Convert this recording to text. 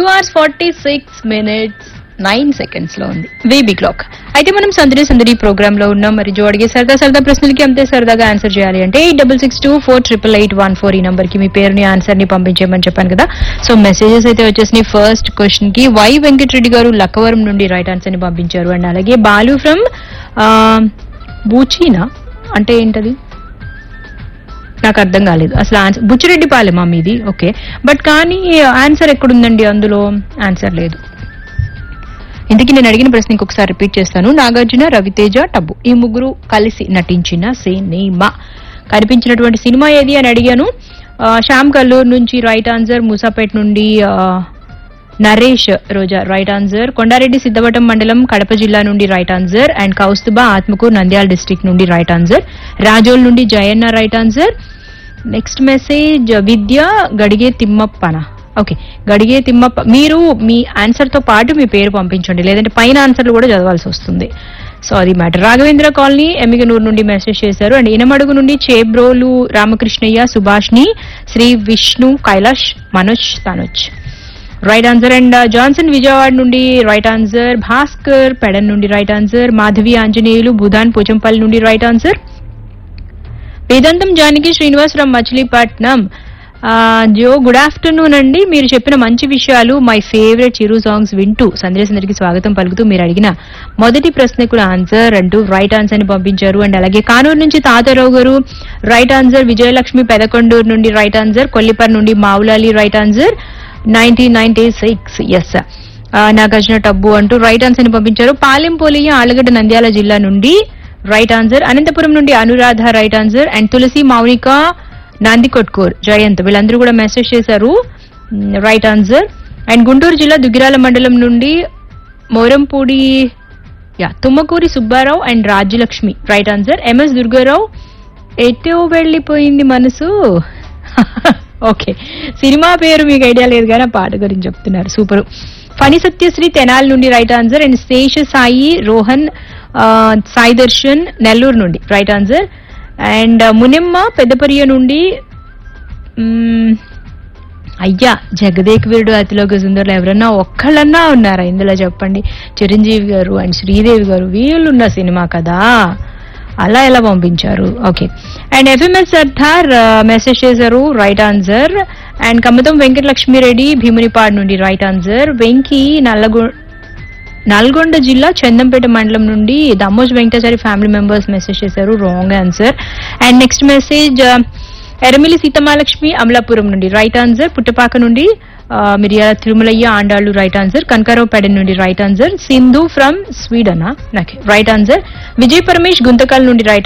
hours forty six minutes nine seconds లో ఉంది baby clock అయితే మనం సందడి సందడి ప్రోగ్రామ్ లో ఉన్నాం మరి జో అడిగే సరదా సరదా ప్రశ్నలకి అంతే సరదాగా ఆన్సర్ చేయాలి అంటే eight double six two four triple eight one four ఈ నంబర్ కి మీ పేరుని ఆన్సర్ ని పంపించేయమని చెప్పాను కదా సో మెసేజెస్ అయితే వచ్చేసినాయి ఫస్ట్ క్వశ్చన్ కి వై వెంకటరెడ్డి గారు లక్కవరం నుండి రైట్ ఆన్సర్ ని పంపించారు అండ్ అలాగే బాలు ఫ్రమ్ బూచీనా అంటే ఏంటది నాకు అర్థం కాలేదు అసలు ఆన్సర్ బుచ్చిరెడ్డిపాలెమా మీది ఓకే బట్ కానీ ఆన్సర్ ఎక్కడుందండి అందులో ఆన్సర్ లేదు ఇంతకీ నేను అడిగిన ప్రశ్న ఇంకొకసారి రిపీట్ చేస్తాను నాగార్జున రవితేజ టబ్బు ఈ ముగ్గురు కలిసి నటించిన సినిమా కనిపించినటువంటి సినిమా ఏది అని అడిగాను ఆ, శ్యామ్ కల్లూరు నుంచి రైట్ ఆన్సర్ మూసాపేట్ నుండి ఆ, నరేష్ రోజా రైట్ ఆన్సర్ కొండారెడ్డి సిద్ధవటం మండలం కడప జిల్లా నుండి right answer and Kaustuba Atmakur Nandyal district నుండి రైట్ ఆన్సర్ రాజోల్ నుండి Jayanna right answer next message Vidya Gadige Thimmappana okay Gadige Thimmappa మీరు మీ ఆన్సర్ తో పాటు మీ పేరు పంపించండి లేదంటే పైన ఆన్సర్లు కూడా చదవాల్సి వస్తుంది సో అది మ్యాటర్ రాఘవేంద్ర కాలనీ ఎమ్మిగనూరు నుండి మెసేజ్ చేశారు అండ్ ఇనమడుగు నుండి Chebrolu Ramakrishnaiah Subhashini Sri Vishnu Kailash Manoj Tanuj right answer and Johnson Vijayawada నుండి రైట్ ఆన్సర్ భాస్కర్ పెడన్ నుండి రైట్ ఆన్సర్ మాధవి ఆంజనేయులు బుధాన్ పోచంపల్లి నుండి రైట్ ఆన్సర్ వేదాంతం జానకి శ్రీనివాసరావు మచిలీపట్నం ఆ, జో గుడ్ ఆఫ్టర్నూన్ అండి మీరు చెప్పిన మంచి విషయాలు మై ఫేవరెట్ చిరు సాంగ్స్ వింటూ సందేశందరికి స్వాగతం పలుకుతూ మీరు అడిగిన మొదటి ప్రశ్నకు ఆన్సర్ అంటూ రైట్ ఆన్సర్ ని పంపించారు అండ్ అలాగే కానూరు నుంచి తాతారావు గారు రైట్ ఆన్సర్ విజయలక్ష్మి పెదకొండూరు నుండి రైట్ ఆన్సర్ కొల్లిపర్ నుండి Moulali right answer nineteen ninety six S Nagarjuna Tabu అంటూ రైట్ ఆన్సర్ ని పంపించారు పాలెం పోలియ ఆలగడ్డ నంద్యాల జిల్లా నుండి రైట్ ఆన్సర్ అనంతపురం నుండి Anuradha right answer and Tulasi Mounika Nandikotkur Jayanth వీళ్ళందరూ కూడా మెసేజ్ చేశారు రైట్ ఆన్సర్ అండ్ గుంటూరు జిల్లా దుగ్గిరాల మండలం నుండి మోరంపూడి యా Tummakuri Subbarao and Rajyalakshmi right answer M S Durgarao ఎటో వెళ్ళిపోయింది మనసు ఓకే సినిమా పేరు మీకు ఐడియా లేదు కానీ ఆ పాట గురించి చెప్తున్నారు సూపర్ ఫణి సత్యశ్రీ తెనాల్ నుండి right answer and Sesha Sai Rohan ఆ, సాయి దర్శన్ నెల్లూరు నుండి right answer and Munimma Peddapariya నుండి మ్మ్, అయ్యా జగదేక్ వీరుడు అతిలోక సుందరులు ఎవరన్నా ఒక్కళ్ళన్నా ఉన్నారా ఇందులో చెప్పండి చిరంజీవి గారు అండ్ శ్రీదేవి గారు వీళ్ళు ఉన్న సినిమా కదా అలా ఎలా పంపించారు okay and F M S Sardar message చేశారు right answer and Kammatam Venkatalakshmireddy Bheemunipadu నుండి రైట్ ఆన్సర్ వెంకీ నల్లగొ నల్గొండ జిల్లా చందంపేట మండలం నుండి Dammoj Venkatachari family members message చేశారు wrong answer and next message Eramili Seethamalakshmi Amalapuram నుండి రైట్ ఆన్సర్ పుట్టపాక నుండి ఆ, మిరియాల తిరుమలయ్య ఆండాళ్ళు రైట్ ఆన్సర్ కనకారావు పెడ నుండి right answer Sindhu from Sweden నాకు రైట్ ఆన్సర్ విజయ్ పరమేష్ గుంతకల్ నుండి రైట్